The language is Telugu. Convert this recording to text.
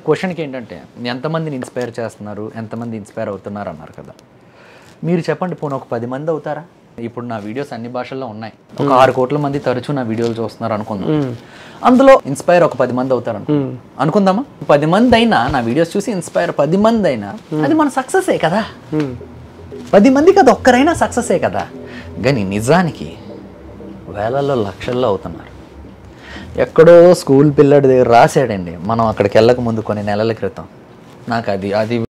క్వశ్చన్కి ఏంటంటే ఎంతమందిని ఇన్స్పైర్ చేస్తున్నారు ఎంతమంది ఇన్స్పైర్ అవుతున్నారు అన్నారు కదా మీరు చెప్పండి పోనీ ఒక పది మంది అవుతారా ఇప్పుడు నా వీడియోస్ అన్ని భాషల్లో ఉన్నాయి ఒక ఆరు కోట్ల మంది తరచూ నా వీడియోలు చూస్తున్నారు అనుకుందాం అందులో ఇన్స్పైర్ ఒక పది మంది అవుతారు అనుకో. అనుకుందామా పది మంది అయినా నా వీడియోస్ చూసి ఇన్స్పైర్ పది మంది అయినా అది మన సక్సెసే కదా పది మందికి అది ఒక్కరైనా సక్సెసే కదా కానీ నిజానికి వేలల్లో లక్షల్లో అవుతున్నారు ఎక్కడో స్కూల్ పిల్లడి దగ్గర రాశాడండి మనం అక్కడికి వెళ్ళక ముందు కొన్ని నెలల క్రితం నాకు అది అది